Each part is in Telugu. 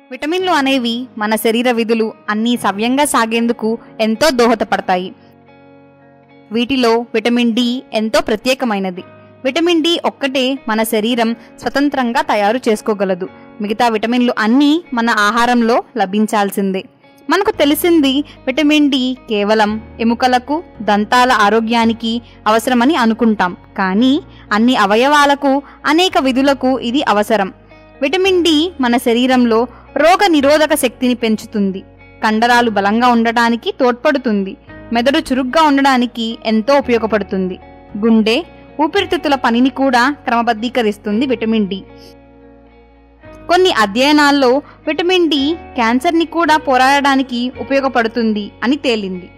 విటమిన్లు అనేవి మన శరీర విధులు అన్నీ సవ్యంగా సాగేందుకు ఎంతో దోహదపడతాయి వీటిలో విటమిన్ డి ఎంతో ప్రత్యేకమైనది విటమిన్ డి ఒక్కటే మన శరీరం స్వతంత్రంగా తయారు చేసుకోగలదు మిగతా విటమిన్లు అన్నీ మన ఆహారంలో లభించాల్సిందే మనకు తెలిసింది విటమిన్ డి కేవలం ఎముకలకు దంతాల ఆరోగ్యానికి అవసరమని అనుకుంటాం కానీ అన్ని అవయవాలకు అనేక విధులకు ఇది అవసరం విటమిన్ డి మన శరీరంలో రోగ నిరోధక శక్తిని పెంచుతుంది కండరాలు బలంగా ఉండటానికి తోడ్పడుతుంది మెదడు చురుగ్గా ఉండడానికి ఎంతో ఉపయోగపడుతుంది గుండె ఊపిరితిత్తుల పనిని కూడా క్రమబద్ధీకరిస్తుంది విటమిన్ డి కొన్ని అధ్యయనాల్లో విటమిన్ డి క్యాన్సర్ని కూడా పోరాడడానికి ఉపయోగపడుతుంది అని తేలింది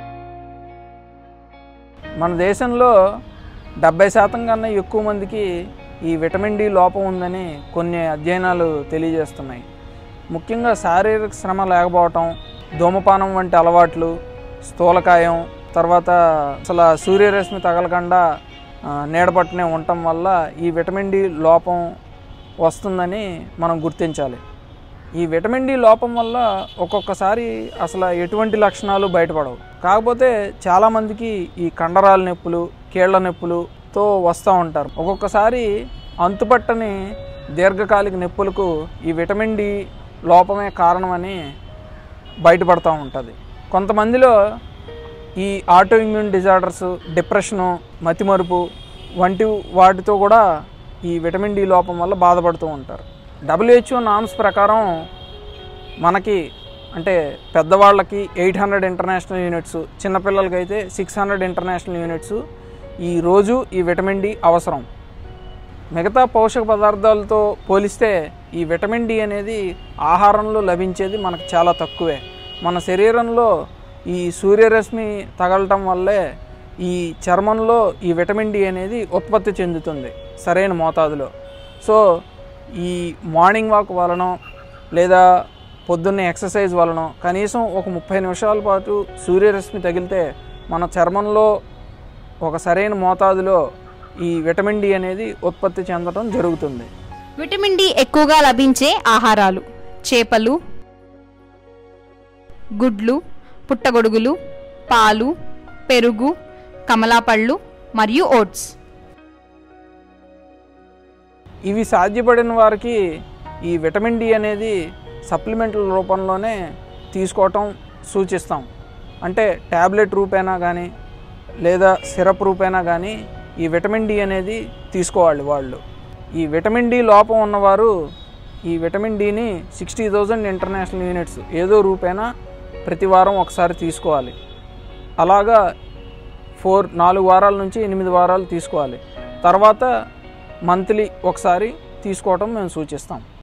మన దేశంలో డెబ్బై శాతం కన్నా ఎక్కువ మందికి ఈ విటమిన్ డి లోపం ఉందని కొన్ని అధ్యయనాలు తెలియజేస్తున్నాయి ముఖ్యంగా శారీరక శ్రమ లేకపోవటం ధూమపానం వంటి అలవాట్లు స్థూలకాయం తర్వాత అసలు సూర్యరశ్మి తగలకుండా ఆ, నీడపట్టునే ఉండటం వల్ల ఈ విటమిన్ డి లోపం వస్తుందని మనం గుర్తించాలి ఈ విటమిన్ డి లోపం వల్ల ఒక్కొక్కసారి అసలు ఎటువంటి లక్షణాలు బయటపడవు కాకపోతే చాలామందికి ఈ కండరాల నొప్పులు కీళ్ల నొప్పులుతో వస్తూ ఉంటారు ఒక్కొక్కసారి అంతుపట్టని దీర్ఘకాలిక నొప్పులకు ఈ విటమిన్ డి లోపమే కారణమని బయటపడుతూ ఉంటుంది కొంతమందిలో ఈ ఆటో ఇమ్యూన్ డిజార్డర్స్ డిప్రెషను మతిమరుపు వంటి వాటితో కూడా ఈ విటమిన్ డి లోపం వల్ల బాధపడుతూ ఉంటారు డబ్ల్యూహెచ్ఓ నామ్స్ ప్రకారం మనకి అంటే పెద్దవాళ్ళకి ఎయిట్ హండ్రెడ్ ఇంటర్నేషనల్ యూనిట్స్ చిన్నపిల్లలకైతే సిక్స్ హండ్రెడ్ ఇంటర్నేషనల్ యూనిట్స్ ఈ రోజు ఈ విటమిన్ డి అవసరం మిగతా పోషక పదార్థాలతో పోలిస్తే ఈ విటమిన్ డి అనేది ఆహారంలో లభించేది మనకు చాలా తక్కువే మన శరీరంలో ఈ సూర్యరశ్మి తగలటం వల్లే ఈ చర్మంలో ఈ విటమిన్ డి అనేది ఉత్పత్తి చెందుతుంది సరైన మోతాదులో సో ఈ మార్నింగ్ వాక్ వలన లేదా పొద్దున్నే ఎక్సర్సైజ్ వలన కనీసం ఒక ముప్పై నిమిషాల పాటు సూర్యరశ్మి తగిలితే మన చర్మంలో ఒక సరైన మోతాదులో ఈ విటమిన్ డి అనేది ఉత్పత్తి చెందడం జరుగుతుంది విటమిన్ డి ఎక్కువగా లభించే ఆహారాలు చేపలు గుడ్లు పుట్టగొడుగులు పాలు పెరుగు కమలాపళ్ళు మరియు ఓట్స్ ఇవి సాధ్యపడిన వారికి ఈ విటమిన్ డి అనేది సప్లిమెంట్ల రూపంలోనే తీసుకోవటం సూచిస్తాం అంటే ట్యాబ్లెట్ రూపేనా కానీ లేదా సిరప్ రూపేనా కానీ ఈ విటమిన్ డి అనేది తీసుకోవాలి వాళ్ళు ఈ విటమిన్ డి లోపం ఉన్నవారు ఈ విటమిన్ డిని సిక్స్టీ థౌజండ్ ఇంటర్నేషనల్ యూనిట్స్ ఏదో రూపేనా ప్రతి వారం ఒకసారి తీసుకోవాలి అలాగా ఫోర్ నాలుగు వారాల నుంచి ఎనిమిది వారాలు తీసుకోవాలి తర్వాత మంత్లీ ఒకసారి తీసుకోవటం మేము సూచిస్తాం